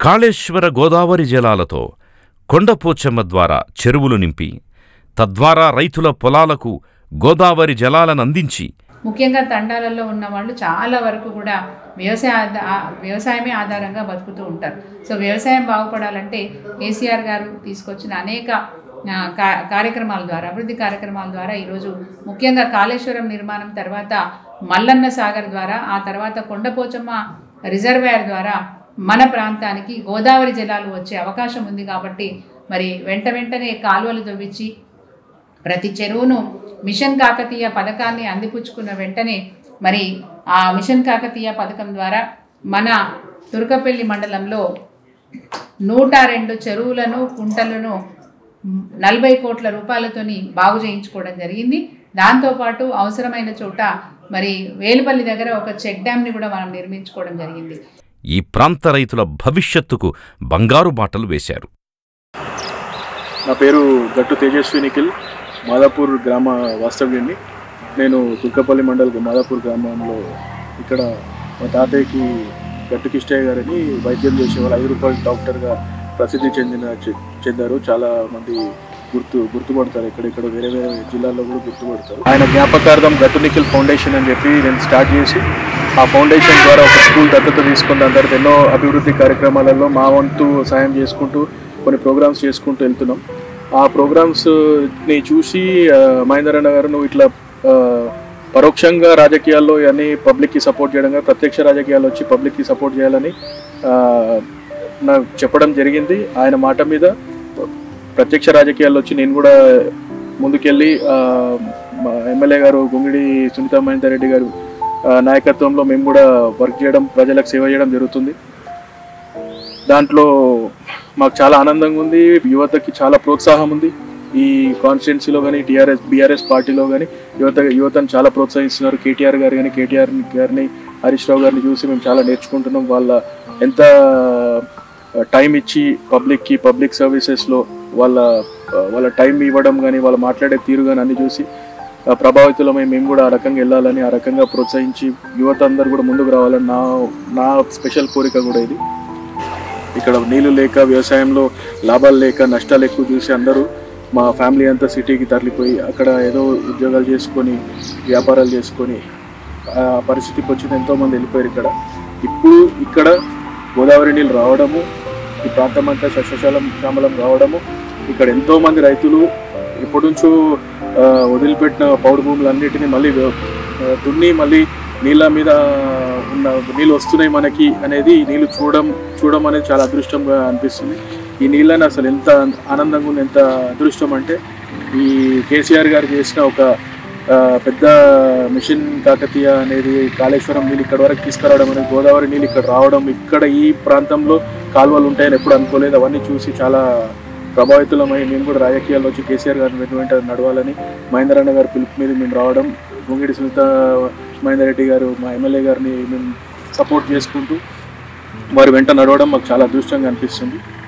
కాళేశ్వర గోదావరి జలాలతో కొండపోచమ్మ ద్వారా చెరువులు నింపి తద్వారా రైతుల పొలాలకు గోదావరి జలాలను అందించి ముఖ్యంగా తండాలలో ఉన్న వాళ్ళు చాలా వరకు కూడా వ్యవసాయ ఆధ- ఆ- వ్యవసాయమే ఆధారంగా బతుకుతూ ఉంటారు సో వ్యవసాయం బాగుపడాలంటే కేసీఆర్ గారు తీసుకొచ్చిన అనేక ఆ, కా- కార్యక్రమాల ద్వారా అభివృద్ధి కార్యక్రమాల ద్వారా ఈరోజు ముఖ్యంగా కాళేశ్వరం నిర్మాణం తర్వాత మల్లన్న సాగర్ ద్వారా ఆ తర్వాత కొండపోచమ్మ రిజర్వాయర్ ద్వారా మన ప్రాంతానికి గోదావరి జలాలు వచ్చే అవకాశం ఉంది కాబట్టి మరి వెంట వెంటనే కాలువలు తవ్వించి ప్రతి చెరువును మిషన్ కాకతీయ పథకాన్ని అందిపుచ్చుకున్న వెంటనే మరి ఆ మిషన్ కాకతీయ పథకం ద్వారా మన తురకపల్లి మండలంలో నూట రెండు చెరువులను కుంటలను నలభై కోట్ల రూపాయలతోని బాగు చేయించుకోవడం జరిగింది దాంతోపాటు అవసరమైన చోట మరి వేలుపల్లి దగ్గర ఒక చెక్ డ్యామ్ని కూడా మనం నిర్మించుకోవడం జరిగింది ఈ ప్రాంత రైతుల భవిష్యత్తుకు బంగారు బాటలు వేశారు నా పేరు గట్టు తేజస్వి నిఖిల్ మాదాపూర్ గ్రామ వాస్తవ్యుడిని నేను తుర్కపల్లి మండల్ మాదాపూర్ గ్రామంలో ఇక్కడ మా తాతయ్యకి గట్టు కిష్టయ్య గారని వైద్యం చేసేవాళ్ళు ఐదు రూపాయల డాక్టర్గా ప్రసిద్ధి చెందిన చె- చెందారు చాలా మంది గుర్తు గుర్తుపడతారు ఎక్కడెక్కడ వేరే వేరే జిల్లాల్లో కూడా గుర్తుపడతారు ఆయన జ్ఞాపకార్థం గట్టు నిఖిల్ ఫౌండేషన్ అని చెప్పి నేను స్టార్ట్ చేసి ఆ ఫౌండేషన్ ద్వారా ఒక స్కూల్ దత్తత తీసుకున్న తర్వాత ఎన్నో అభివృద్ధి కార్యక్రమాలలో మా వంతు సాయం చేసుకుంటూ కొన్ని ప్రోగ్రామ్స్ చేసుకుంటూ వెళ్తున్నాం ఆ ప్రోగ్రామ్స్ని చూసి ఆ, మహేందర్ అన్న గారు నువ్వు ఇట్లా ఆ, పరోక్షంగా రాజకీయాల్లో ఇవన్నీ పబ్లిక్కి సపోర్ట్ చేయడం కానీ ప్రత్యక్ష రాజకీయాలు వచ్చి పబ్లిక్కి సపోర్ట్ చేయాలని ఆ, నాకు చెప్పడం జరిగింది ఆయన మాట మీద ప్రత్యక్ష రాజకీయాల్లో వచ్చి నేను కూడా ముందుకెళ్ళి ఆ, మా ఎమ్మెల్యే గారు గుంగిడి సునీత మహేందర్ రెడ్డి గారు ఆ, నాయకత్వంలో మేము కూడా వర్క్ చేయడం ప్రజలకు సేవ చేయడం జరుగుతుంది దాంట్లో మాకు చాలా ఆనందంగా ఉంది యువతకి చాలా ప్రోత్సాహం ఉంది ఈ కాన్స్టిట్యున్సీలో కానీ టీఆర్ఎస్ బీఆర్ఎస్ పార్టీలో కానీ యువత యువతను చాలా ప్రోత్సహిస్తున్నారు కేటీఆర్ గారు కానీ కేటీఆర్ గారిని హరీష్ రావు గారిని చూసి మేము చాలా నేర్చుకుంటున్నాం వాళ్ళ ఎంత టైం ఇచ్చి పబ్లిక్కి పబ్లిక్ సర్వీసెస్లో వాళ్ళ వాళ్ళ టైం ఇవ్వడం కానీ వాళ్ళు మాట్లాడే తీరు కానీ అన్ని చూసి ఆ, ప్రభావితులమై మేము కూడా ఆ రకంగా వెళ్ళాలని ఆ రకంగా ప్రోత్సహించి యువత అందరూ కూడా ముందుకు రావాలని నా నా స్పెషల్ కోరిక కూడా ఇది ఇక్కడ నీళ్లు లేక వ్యవసాయంలో లాభాలు లేక నష్టాలు ఎక్కువ చూసి అందరూ మా ఫ్యామిలీ అంతా సిటీకి తరలిపోయి అక్కడ ఏదో ఉద్యోగాలు చేసుకొని వ్యాపారాలు చేసుకొని ఆ పరిస్థితికి వచ్చిన ఎంతోమంది వెళ్ళిపోయారు ఇక్కడ ఇప్పుడు ఇక్కడ గోదావరి నీళ్ళు రావడము ఈ ప్రాంతం అంతా సస్యశాలం శ్యామలం రావడము ఇక్కడ ఎంతోమంది రైతులు ఇప్పటి నుంచో ఆ, వదిలిపెట్టిన పౌడు భూములన్నిటిని మళ్ళీ వ్య- ఆ, దున్ని మళ్ళీ నీళ్ళ మీద ఉన్న నీళ్ళు వస్తున్నాయి మనకి అనేది ఈ నీళ్ళు చూడడం చూడడం అనేది చాలా అదృష్టంగా అనిపిస్తుంది ఈ నీళ్ళని అసలు ఎంత ఆనందంగా ఉంది ఎంత అదృష్టం అంటే ఈ కేసీఆర్ గారు చేసిన ఒక ఆ, పెద్ద మిషన్ కాకతీయ అనేది కాళేశ్వరం నీళ్ళు ఇక్కడ వరకు తీసుకురావడం అనేది గోదావరి నీళ్ళు ఇక్కడ రావడం ఇక్కడ ఈ ప్రాంతంలో కాలువలు ఉంటాయని ఎప్పుడు అనుకోలేదు అవన్నీ చూసి చాలా ప్రభావితులమై మేము కూడా రాజకీయాల్లో వచ్చి కేసీఆర్ గారిని వెంట వెంట నడవాలని మహేందర్ అన్న గారి పిలుపు మీద మేము రావడం గుంగిడి సునీత మహేందర్ రెడ్డి గారు మా ఎమ్మెల్యే గారిని మేము సపోర్ట్ చేసుకుంటూ వారి వెంట నడవడం మాకు చాలా అదృష్టంగా అనిపిస్తుంది